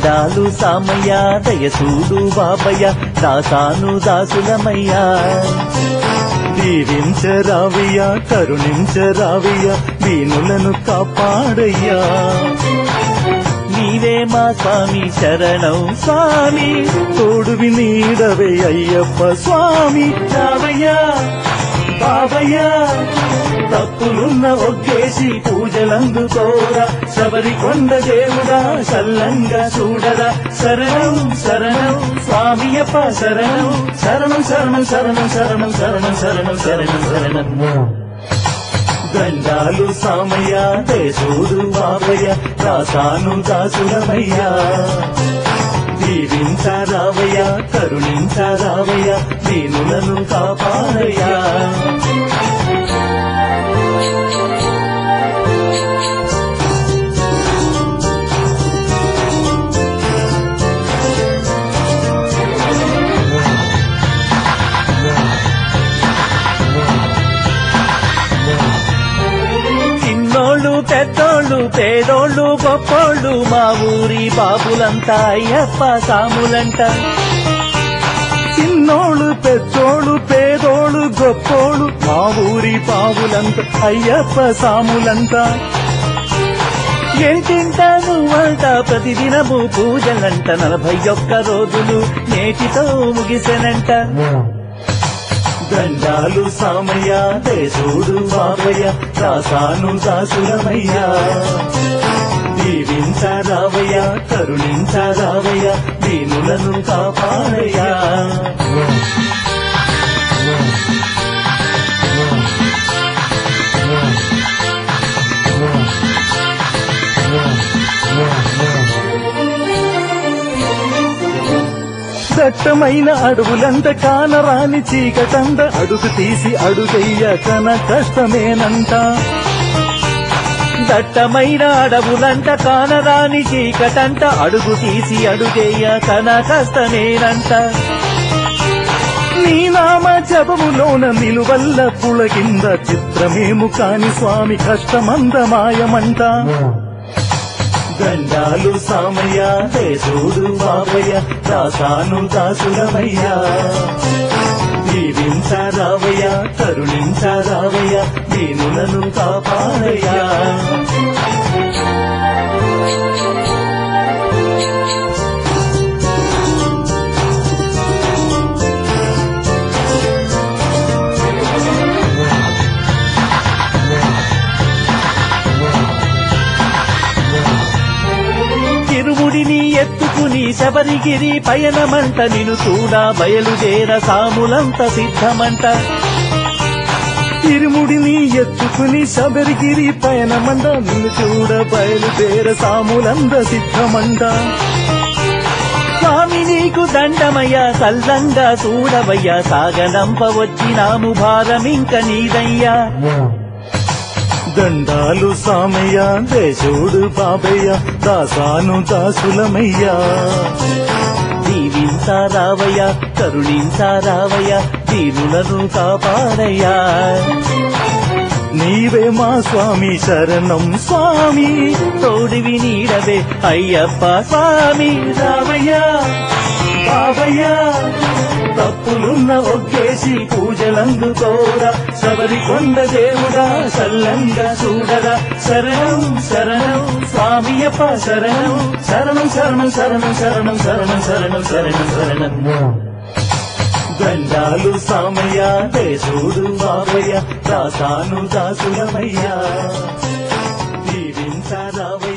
దండాలు సామయ్య దయసూడు బాబయ్య దాసాను దాసులమయ్యా దీవించరావయ్యా కరుణించరావయ్యా దీనులను కాపాడయ్యా నీవే మా స్వామి శరణం స్వామి తోడువి నీడవే అయ్యప్ప స్వామి రావయ్యా బాబయ్యా తప్పులున్న ఒగ్గేసి పూజలందుకోరా శబరి కొండ దేవుడా చల్లంగా చూడరా శరణం శరణం స్వామియప్ప శరణం శరణం శరణం శరణం శరణం శరణం శరణం శరణం శరణం దండాలు సామయ్య దేశూడు బాబయ్య దాసాను దాసులమయ్యా దీవించారావయ్య కరుణించారావయ్య దీనులను కాపాడయ్యా చిన్నోళ్ళు పెద్దోళ్ళు పేదోళ్ళు గొప్పోళ్ళు మా ఊరి బాబులంతా అయ్యప్ప సాములంట చిన్నోళ్ళు పెద్దోళ్ళు పేదోళ్ళు గొప్పోళ్ళు మా ఊరి బాబులంత అయ్యప్ప సాములంతా ఎంటింట నువ్వంట ప్రతిదినము పూజలంట నలభై ఒక్క రోజులు నేటితో ముగిసెనంట దండాలు సామయ్య దేశూడు బాబయ్య దాసాను దాసులమయ్యా దీవించారావయ్య కరుణించారావయ్య దీనులను కాపాడయ్యా దట్టమైన అడవులంత కానరాని చీకటంద అడుగు తీసి అడుగయ్య కన కష్టమేనంట దట్టమైన అడవులంట కానరాని చీకటంట అడుగు తీసి అడుగయ్య కన కష్టమేనంట నీ నామ జపములోన నిలువల్ల పులకింద చిత్రమేము కాని స్వామి కష్టమందమాయమంట దండాలు సామయ్య దేశూడు బాబయ్య దాసాను దాసులమయ్యా దీవించారావయ్య కరుణించారావయ్య దీనులను కాపాడయ్యా ఇరుముడిని ఎత్తుకుని శబరిగిరి పయనమంట నిను చూడ బయలుదేర సాములంత సిద్ధమంట ఇరుముడిని ఎత్తుకుని శబరిగిరి పయనమంట నిన్ను చూడ బయలుదేర సాములంత సిద్ధమంట స్వామి నీకు దండమయ్యా సల్లంగా చూడవయ్యా సాగనంప వచ్చినాము భారమింక నీదయ్యా దండాలు సామయ్య దేశోడు బాబయ్య దాసాను దాసులమయ్యా దీవించారావయ్య కరుణించారావయ్య దీనులను కాపాడయ్యా నీవే మా స్వామి శరణం స్వామి తోడివి నీడవే అయ్యప్ప స్వామి రావయ్యా బాబయ్యా తప్పులున్న ఒగ్గేసి పూజలందుకోరా శబరి కొండ దేవుడా సల్లంగా చూడరా శరణం శరణం స్వామియప్ప శరణం శరణం శరణం శరణం శరణం శరణం శరణం శరణం శరణం దండాలు సామయ్య దేశూడు బాబయ్య దాసాను దాసులమయ్యా దీవించారావయ్య